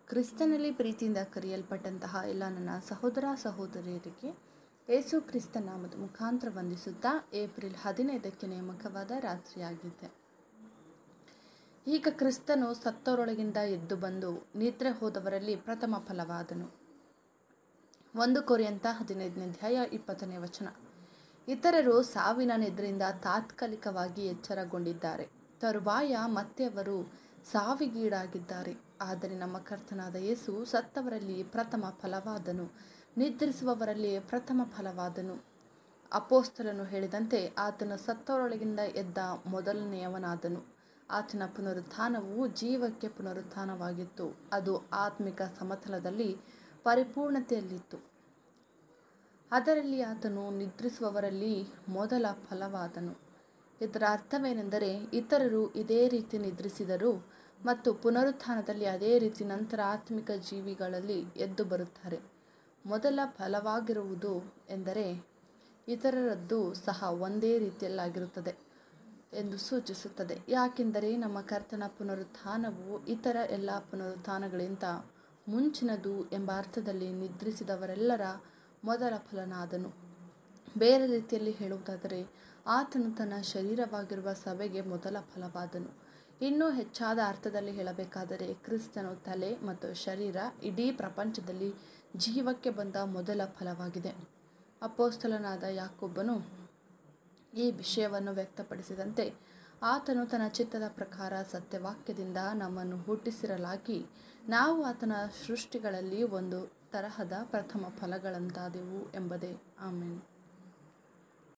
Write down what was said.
ಕ್ರಿಸ್ತನಲ್ಲಿ ಪ್ರೀತಿಯಿಂದ ಕರೆಯಲ್ಪಟ್ಟಂತಹ ಎಲ್ಲ ನನ್ನ ಸಹೋದರ ಸಹೋದರಿಯರಿಗೆ ಯೇಸು ಕ್ರಿಸ್ತ ನಾಮದ ಮುಖಾಂತರ ವಂದಿಸುತ್ತಾ ಏಪ್ರಿಲ್ ಹದಿನೈದಕ್ಕೆ ನೇಮಕವಾದ ರಾತ್ರಿಯಾಗಿದೆ ಈಗ ಕ್ರಿಸ್ತನು ಸತ್ತವರೊಳಗಿಂದ ಎದ್ದು ಬಂದು ನಿದ್ರೆ ಹೋದವರಲ್ಲಿ ಪ್ರಥಮ ಫಲವಾದನು ಒಂದು ಕೊರಿಯಂತ ಹದಿನೈದನೇ ಅಧ್ಯಾಯ ಇಪ್ಪತ್ತನೇ ವಚನ ಇತರರು ಸಾವಿನ ನಿದ್ರೆಯಿಂದ ತಾತ್ಕಾಲಿಕವಾಗಿ ಎಚ್ಚರಗೊಂಡಿದ್ದಾರೆ ತರುವಾಯ ಮತ್ತೆ ಅವರು ಸಾವಿಗೀಡಾಗಿದ್ದಾರೆ ಆದರೆ ನಮ್ಮ ಕರ್ತನಾದ ಯೇಸು ಸತ್ತವರಲ್ಲಿ ಪ್ರಥಮ ಫಲವಾದನು ನಿದ್ರಿಸುವವರಲ್ಲಿ ಪ್ರಥಮ ಫಲವಾದನು ಅಪೋಸ್ತಲನು ಹೇಳಿದಂತೆ ಆತನು ಸತ್ತವರೊಳಗಿಂದ ಎದ್ದ ಮೊದಲನೆಯವನಾದನು ಆತನ ಪುನರುತ್ಥಾನವು ಜೀವಕ್ಕೆ ಪುನರುತ್ಥಾನವಾಗಿತ್ತು ಅದು ಆತ್ಮಿಕ ಸಮತಲದಲ್ಲಿ ಪರಿಪೂರ್ಣತೆಯಲ್ಲಿತ್ತು ಅದರಲ್ಲಿ ಆತನು ನಿದ್ರಿಸುವವರಲ್ಲಿ ಮೊದಲ ಫಲವಾದನು ಇದರ ಅರ್ಥವೇನೆಂದರೆ ಇತರರು ಇದೇ ರೀತಿ ನಿದ್ರಿಸಿದರು ಮತ್ತು ಪುನರುತ್ಥಾನದಲ್ಲಿ ಅದೇ ರೀತಿ ನಂತರ ಆತ್ಮಿಕ ಜೀವಿಗಳಲ್ಲಿ ಎದ್ದು ಬರುತ್ತಾರೆ ಮೊದಲ ಫಲವಾಗಿರುವುದು ಎಂದರೆ ಇತರರದ್ದು ಸಹ ಒಂದೇ ರೀತಿಯಲ್ಲಾಗಿರುತ್ತದೆ ಎಂದು ಸೂಚಿಸುತ್ತದೆ ಯಾಕೆಂದರೆ ನಮ್ಮ ಕರ್ತನ ಪುನರುತ್ಥಾನವು ಇತರ ಎಲ್ಲ ಪುನರುತ್ಥಾನಗಳಿಂದ ಮುಂಚಿನದು ಎಂಬ ಅರ್ಥದಲ್ಲಿ ನಿದ್ರಿಸಿದವರೆಲ್ಲರ ಮೊದಲ ಫಲನಾದನು ಬೇರೆ ರೀತಿಯಲ್ಲಿ ಹೇಳುವುದಾದರೆ ಆತನು ತನ್ನ ಶರೀರವಾಗಿರುವ ಸಭೆಗೆ ಮೊದಲ ಫಲವಾದನು ಇನ್ನೂ ಹೆಚ್ಚಾದ ಅರ್ಥದಲ್ಲಿ ಹೇಳಬೇಕಾದರೆ ಕ್ರಿಸ್ತನು ತಲೆ ಮತ್ತು ಶರೀರ ಇಡೀ ಪ್ರಪಂಚದಲ್ಲಿ ಜೀವಕ್ಕೆ ಬಂದ ಮೊದಲ ಫಲವಾಗಿದೆ ಅಪೋಸ್ತಲನಾದ ಯಾಕೊಬ್ಬನು ಈ ವಿಷಯವನ್ನು ವ್ಯಕ್ತಪಡಿಸಿದಂತೆ ಆತನು ತನ್ನ ಚಿತ್ತದ ಪ್ರಕಾರ ಸತ್ಯವಾಕ್ಯದಿಂದ ನಮ್ಮನ್ನು ಹುಟ್ಟಿಸಿರಲಾಗಿ ನಾವು ಆತನ ಸೃಷ್ಟಿಗಳಲ್ಲಿ ಒಂದು ತರಹದ ಪ್ರಥಮ ಫಲಗಳಂತಾದೆವು ಎಂಬುದೇ ಆಮೇಲೆ